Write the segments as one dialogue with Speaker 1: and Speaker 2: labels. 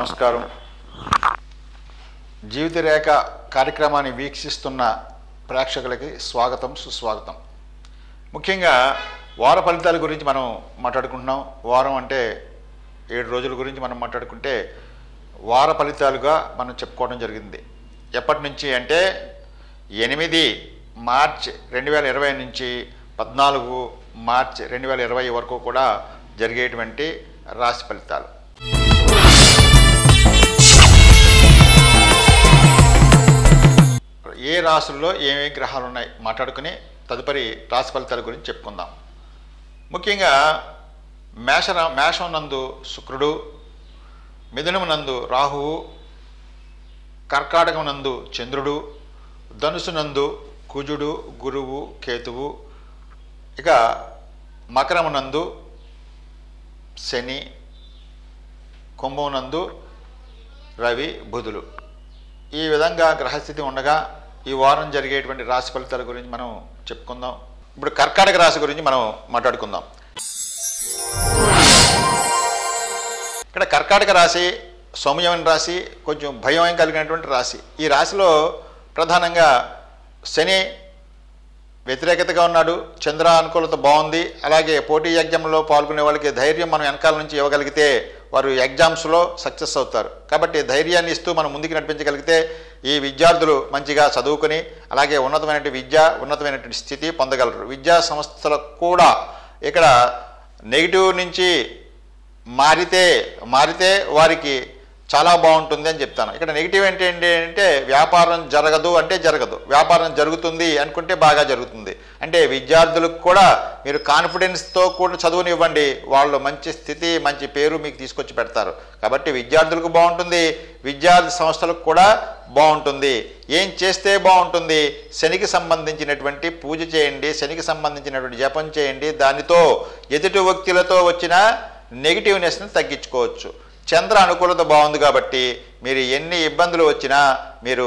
Speaker 1: నమస్కారం జీవిత రేఖ కార్యక్రమాన్ని వీక్షిస్తున్న ప్రేక్షకులకి స్వాగతం సుస్వాగతం ముఖ్యంగా వార ఫలితాల గురించి మనం మాట్లాడుకుంటున్నాం వారం అంటే ఏడు రోజుల గురించి మనం మాట్లాడుకుంటే వార ఫలితాలుగా మనం చెప్పుకోవడం జరిగింది ఎప్పటి నుంచి అంటే ఎనిమిది మార్చ్ రెండు వేల ఇరవై నుంచి పద్నాలుగు మార్చ్ రెండు వేల ఇరవై వరకు కూడా జరిగేటువంటి రాశి ఫలితాలు ఏ రాశుల్లో ఏమేమి గ్రహాలు ఉన్నాయి మాట్లాడుకుని తదుపరి రాశి ఫలితాల గురించి చెప్పుకుందాం ముఖ్యంగా మేష మేషం నందు శుక్రుడు మిథునము నందు రాహువు కర్కాటకం నందు చంద్రుడు ధనుసు నందు కుజుడు గురువు కేతువు ఇక మకరము నందు శని కుంభం నందు రవి బుధులు ఈ విధంగా గ్రహస్థితి ఉండగా ఈ వారం జరిగేటువంటి రాశి ఫలితాల గురించి మనం చెప్పుకుందాం ఇప్పుడు కర్కాటక రాశి గురించి మనం మాట్లాడుకుందాం ఇక్కడ కర్కాటక రాశి సౌమ్యమైన రాశి కొంచెం భయం కలిగినటువంటి రాశి ఈ రాశిలో ప్రధానంగా శని వ్యతిరేకతగా ఉన్నాడు చంద్ర అనుకూలత బాగుంది అలాగే పోటీ ఎగ్జామ్లో పాల్గొనే వాళ్ళకి ధైర్యం మనం వెనకాల నుంచి ఇవ్వగలిగితే వారు ఎగ్జామ్స్లో సక్సెస్ అవుతారు కాబట్టి ధైర్యాన్ని ఇస్తూ మనం ముందుకు నడిపించగలిగితే ఈ విద్యార్థులు మంచిగా చదువుకుని అలాగే ఉన్నతమైనటువంటి విద్య ఉన్నతమైనటువంటి స్థితి పొందగలరు విద్యా సంస్థలకు కూడా ఇక్కడ నెగిటివ్ నుంచి మారితే మారితే వారికి చాలా బాగుంటుంది అని చెప్తాను ఇక్కడ నెగిటివ్ ఏంటి ఏంటి అంటే వ్యాపారం జరగదు అంటే జరగదు వ్యాపారం జరుగుతుంది అనుకుంటే బాగా జరుగుతుంది అంటే విద్యార్థులకు కూడా మీరు కాన్ఫిడెన్స్తో కూడా చదువునివ్వండి వాళ్ళు మంచి స్థితి మంచి పేరు మీకు తీసుకొచ్చి పెడతారు కాబట్టి విద్యార్థులకు బాగుంటుంది విద్యార్థి సంస్థలకు కూడా బాగుంటుంది ఏం చేస్తే బాగుంటుంది శనికి సంబంధించినటువంటి పూజ చేయండి శనికి సంబంధించినటువంటి జపం చేయండి దానితో ఎదుటి వ్యక్తులతో వచ్చిన నెగిటివ్నెస్ని తగ్గించుకోవచ్చు చంద్ర అనుకూలత బాగుంది కాబట్టి మీరు ఎన్ని ఇబ్బందులు వచ్చినా మీరు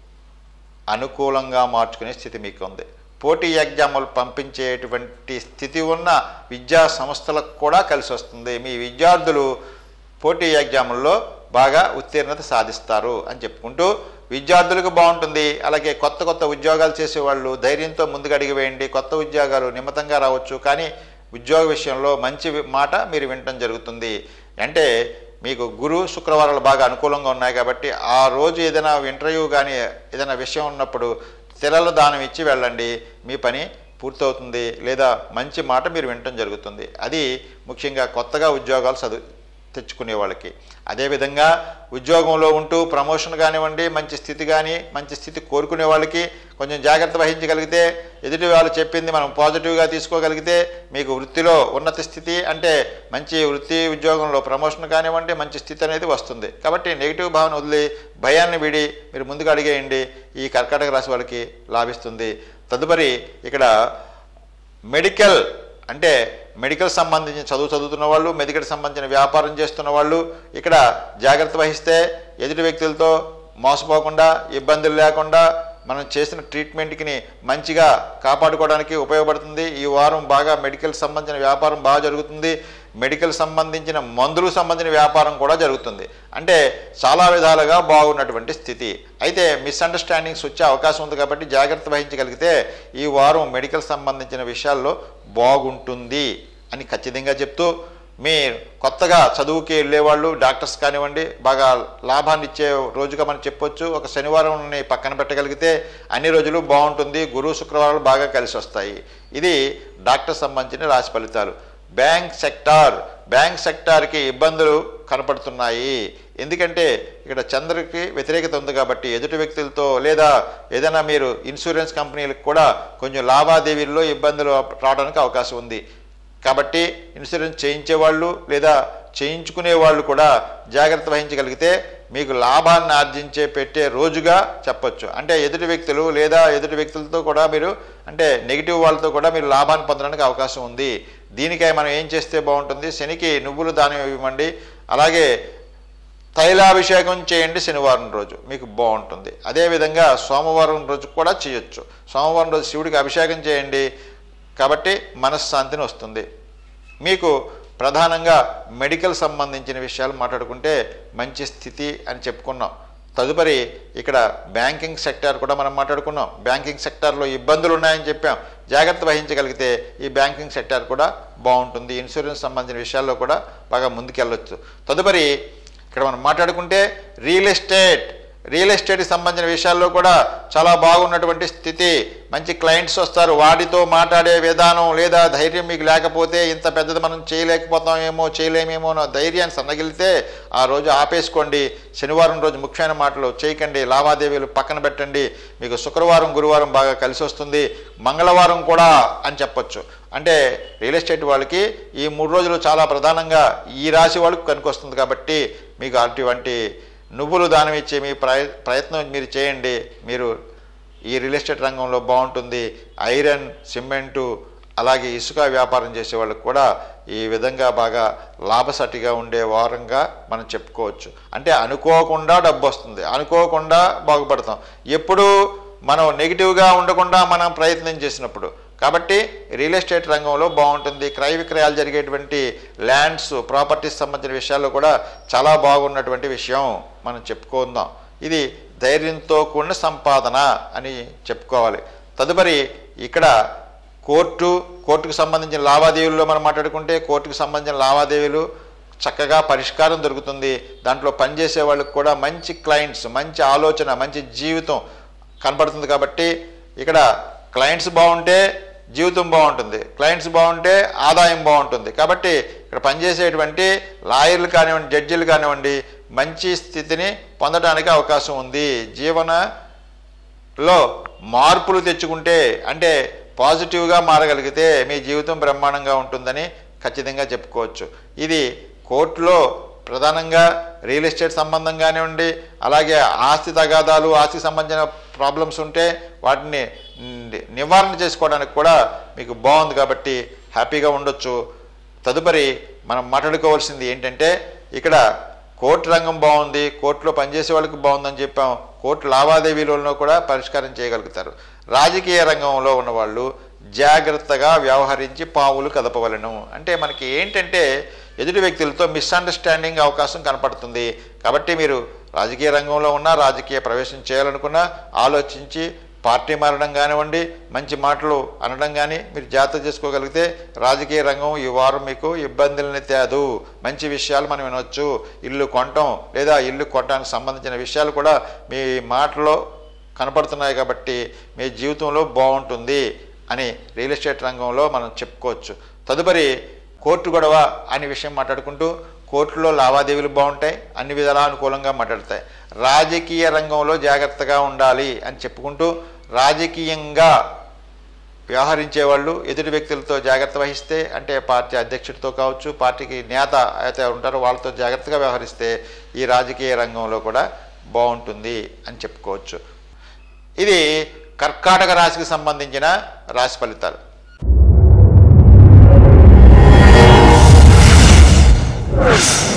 Speaker 1: అనుకూలంగా మార్చుకునే స్థితి మీకు ఉంది పోటీ ఎగ్జాములు పంపించేటువంటి స్థితి ఉన్న విద్యా సంస్థలకు కూడా కలిసి వస్తుంది మీ విద్యార్థులు పోటీ ఎగ్జాముల్లో బాగా ఉత్తీర్ణత సాధిస్తారు అని చెప్పుకుంటూ విద్యార్థులకు బాగుంటుంది అలాగే కొత్త కొత్త ఉద్యోగాలు చేసేవాళ్ళు ధైర్యంతో ముందుకు అడిగి వేయండి కొత్త ఉద్యోగాలు నిమ్మతంగా రావచ్చు కానీ ఉద్యోగ విషయంలో మంచి మాట మీరు వినటం జరుగుతుంది అంటే మీకు గురు శుక్రవారాలు బాగా అనుకూలంగా ఉన్నాయి కాబట్టి ఆ రోజు ఏదైనా ఇంటర్వ్యూ కానీ ఏదైనా విషయం ఉన్నప్పుడు తెలల దానం ఇచ్చి వెళ్ళండి మీ పని పూర్తవుతుంది లేదా మంచి మాట మీరు వినటం జరుగుతుంది అది ముఖ్యంగా కొత్తగా ఉద్యోగాలు చదువు తెచ్చుకునే వాళ్ళకి అదేవిధంగా ఉద్యోగంలో ఉంటూ ప్రమోషన్ కానివ్వండి మంచి స్థితి కానీ మంచి స్థితి కోరుకునే వాళ్ళకి కొంచెం జాగ్రత్త వహించగలిగితే ఎదుటి వాళ్ళు చెప్పింది మనం పాజిటివ్గా తీసుకోగలిగితే మీకు వృత్తిలో ఉన్నత స్థితి అంటే మంచి వృత్తి ఉద్యోగంలో ప్రమోషన్ కానివ్వండి మంచి స్థితి అనేది వస్తుంది కాబట్టి నెగిటివ్ భావన వదిలి భయాన్ని విడి మీరు ముందుకు అడిగేయండి ఈ కర్కాటక రాశి వాళ్ళకి లాభిస్తుంది తదుపరి ఇక్కడ మెడికల్ అంటే మెడికల్ సంబంధించిన చదువు చదువుతున్న వాళ్ళు మెడికల్ సంబంధించిన వ్యాపారం చేస్తున్న వాళ్ళు ఇక్కడ జాగ్రత్త వహిస్తే ఎదుటి వ్యక్తులతో మోసపోకుండా ఇబ్బందులు లేకుండా మనం చేసిన ట్రీట్మెంట్కి మంచిగా కాపాడుకోవడానికి ఉపయోగపడుతుంది ఈ వారం బాగా మెడికల్ సంబంధించిన వ్యాపారం బాగా జరుగుతుంది మెడికల్ సంబంధించిన మందులకు సంబంధించిన వ్యాపారం కూడా జరుగుతుంది అంటే చాలా విధాలుగా బాగున్నటువంటి స్థితి అయితే మిస్అండర్స్టాండింగ్స్ వచ్చే అవకాశం ఉంది కాబట్టి జాగ్రత్త వహించగలిగితే ఈ వారం మెడికల్ సంబంధించిన విషయాల్లో బాగుంటుంది అని ఖచ్చితంగా చెప్తూ మీ కొత్తగా చదువుకి వెళ్ళేవాళ్ళు డాక్టర్స్ కానివ్వండి బాగా లాభాన్ని ఇచ్చే రోజుగా మనం చెప్పొచ్చు ఒక శనివారం పక్కన పెట్టగలిగితే అన్ని రోజులు బాగుంటుంది గురు శుక్రవారాలు బాగా కలిసి వస్తాయి ఇది డాక్టర్ సంబంధించిన రాశి ఫలితాలు బ్యాంక్ సెక్టార్ బ్యాంక్ సెక్టార్కి ఇబ్బందులు కనపడుతున్నాయి ఎందుకంటే ఇక్కడ చంద్రుడికి వ్యతిరేకత ఉంది కాబట్టి ఎదుటి వ్యక్తులతో లేదా ఏదైనా మీరు ఇన్సూరెన్స్ కంపెనీలకు కూడా కొంచెం లావాదేవీల్లో ఇబ్బందులు రావడానికి అవకాశం ఉంది కాబట్టి ఇన్సూరెన్స్ చేయించే వాళ్ళు లేదా చేయించుకునే వాళ్ళు కూడా జాగ్రత్త వహించగలిగితే మీకు లాభాన్ని ఆర్జించే పెట్టే రోజుగా చెప్పొచ్చు అంటే ఎదుటి వ్యక్తులు లేదా ఎదుటి వ్యక్తులతో కూడా మీరు అంటే నెగిటివ్ వాళ్ళతో కూడా మీరు లాభాన్ని పొందడానికి అవకాశం ఉంది దీనికై మనం ఏం చేస్తే బాగుంటుంది శనికి నువ్వులు దానం ఇవ్వండి అలాగే తైలాభిషేకం చేయండి శనివారం రోజు మీకు బాగుంటుంది అదేవిధంగా సోమవారం రోజు కూడా చేయొచ్చు సోమవారం రోజు శివుడికి అభిషేకం చేయండి కాబట్టి మనశ్శాంతిని వస్తుంది మీకు ప్రధానంగా మెడికల్ సంబంధించిన విషయాలు మాట్లాడుకుంటే మంచి స్థితి అని చెప్పుకున్నాం తదుపరి ఇక్కడ బ్యాంకింగ్ సెక్టార్ కూడా మనం మాట్లాడుకున్నాం బ్యాంకింగ్ సెక్టార్లో ఇబ్బందులు ఉన్నాయని చెప్పాం జాగ్రత్త వహించగలిగితే ఈ బ్యాంకింగ్ సెక్టార్ కూడా బాగుంటుంది ఇన్సూరెన్స్ సంబంధించిన విషయాల్లో కూడా బాగా ముందుకెళ్ళొచ్చు తదుపరి ఇక్కడ మనం మాట్లాడుకుంటే రియల్ ఎస్టేట్ రియల్ ఎస్టేట్కి సంబంధించిన విషయాల్లో కూడా చాలా బాగున్నటువంటి స్థితి మంచి క్లయింట్స్ వస్తారు వాటితో మాట్లాడే విధానం లేదా ధైర్యం మీకు లేకపోతే ఇంత పెద్దది మనం చేయలేకపోతామేమో చేయలేమేమో అన్న ధైర్యాన్ని సన్నగిలితే ఆ రోజు ఆపేసుకోండి శనివారం రోజు ముఖ్యమైన మాటలు చేయకండి లావాదేవీలు పక్కన పెట్టండి మీకు శుక్రవారం గురువారం బాగా కలిసి వస్తుంది మంగళవారం కూడా అని చెప్పొచ్చు అంటే రియల్ ఎస్టేట్ వాళ్ళకి ఈ మూడు రోజులు చాలా ప్రధానంగా ఈ రాశి వాళ్ళకి కనుకొస్తుంది కాబట్టి మీకు అటువంటి నువ్వులు దానం ఇచ్చే మీ ప్రయ ప్రయత్నం మీరు చేయండి మీరు ఈ రియల్ ఎస్టేట్ రంగంలో బాగుంటుంది ఐరన్ సిమెంటు అలాగే ఇసుక వ్యాపారం చేసే వాళ్ళకి కూడా ఈ విధంగా బాగా లాభసాటిగా ఉండే వారంగా మనం చెప్పుకోవచ్చు అంటే అనుకోకుండా డబ్బు వస్తుంది అనుకోకుండా బాగుపడతాం ఎప్పుడు మనం నెగిటివ్గా ఉండకుండా మనం ప్రయత్నం చేసినప్పుడు కాబట్టి రియల్ ఎస్టేట్ రంగంలో బాగుంటుంది క్రయ విక్రయాలు జరిగేటువంటి ల్యాండ్స్ ప్రాపర్టీస్ సంబంధించిన విషయాల్లో కూడా చాలా బాగున్నటువంటి విషయం మనం చెప్పుకుందాం ఇది ధైర్యంతో కూడిన సంపాదన అని చెప్పుకోవాలి తదుపరి ఇక్కడ కోర్టు కోర్టుకు సంబంధించిన లావాదేవీల్లో మనం మాట్లాడుకుంటే కోర్టుకు సంబంధించిన లావాదేవీలు చక్కగా పరిష్కారం దొరుకుతుంది దాంట్లో పనిచేసే వాళ్ళకి కూడా మంచి క్లయింట్స్ మంచి ఆలోచన మంచి జీవితం కనపడుతుంది కాబట్టి ఇక్కడ క్లయింట్స్ బాగుంటే జీవితం బాగుంటుంది క్లయింట్స్ బాగుంటే ఆదాయం బాగుంటుంది కాబట్టి ఇక్కడ పనిచేసేటువంటి లాయర్లు కానివ్వండి జడ్జిలు కానివ్వండి మంచి స్థితిని పొందడానికి అవకాశం ఉంది జీవనలో మార్పులు తెచ్చుకుంటే అంటే పాజిటివ్గా మారగలిగితే మీ జీవితం బ్రహ్మాండంగా ఉంటుందని ఖచ్చితంగా చెప్పుకోవచ్చు ఇది కోర్టులో ప్రధానంగా రియల్ ఎస్టేట్ సంబంధం కానివ్వండి అలాగే ఆస్తి తగాదాలు ఆస్తి సంబంధించిన ప్రాబ్లమ్స్ ఉంటే వాటిని ని- నివారణ చేసుకోవడానికి కూడా మీకు బాగుంది కాబట్టి హ్యాపీగా ఉండొచ్చు తదుపరి మనం మాట్లాడుకోవాల్సింది ఏంటంటే ఇక్కడ కోర్టు రంగం బాగుంది కోర్టులో పనిచేసే వాళ్ళకి బాగుందని చెప్పాం కోర్టు లావాదేవీలలో కూడా పరిష్కారం చేయగలుగుతారు రాజకీయ రంగంలో ఉన్నవాళ్ళు జాగ్రత్తగా వ్యవహరించి పావులు కదపవలను అంటే మనకి ఏంటంటే ఎదుటి వ్యక్తులతో మిస్అండర్స్టాండింగ్ అవకాశం కనపడుతుంది కాబట్టి మీరు రాజకీయ రంగంలో ఉన్నా రాజకీయ ప్రవేశం చేయాలనుకున్నా ఆలోచించి పార్టీ మారడం కానివ్వండి మంచి మాటలు అనడం కానీ మీరు జాగ్రత్త చేసుకోగలిగితే రాజకీయ రంగం ఈ వారం మీకు ఇబ్బందులని తేదు మంచి విషయాలు మనం వినొచ్చు ఇల్లు కొనటం లేదా ఇల్లు కొనడానికి సంబంధించిన విషయాలు కూడా మీ మాటలో కనపడుతున్నాయి కాబట్టి మీ జీవితంలో బాగుంటుంది అని రియల్ ఎస్టేట్ రంగంలో మనం చెప్పుకోవచ్చు తదుపరి కోర్టు గొడవ అనే విషయం మాట్లాడుకుంటూ కోర్టులో లావాదేవీలు బాగుంటాయి అన్ని విధాలా అనుకూలంగా మాట్లాడతాయి రాజకీయ రంగంలో జాగ్రత్తగా ఉండాలి అని చెప్పుకుంటూ రాజకీయంగా వ్యవహరించే వాళ్ళు ఎదుటి వ్యక్తులతో జాగ్రత్త వహిస్తే అంటే పార్టీ అధ్యక్షుడితో కావచ్చు పార్టీకి నేత అయితే ఉంటారో వాళ్ళతో జాగ్రత్తగా వ్యవహరిస్తే ఈ రాజకీయ రంగంలో కూడా బాగుంటుంది అని చెప్పుకోవచ్చు ఇది కర్కాటక రాశికి సంబంధించిన రాశి ఫలితాలు
Speaker 2: you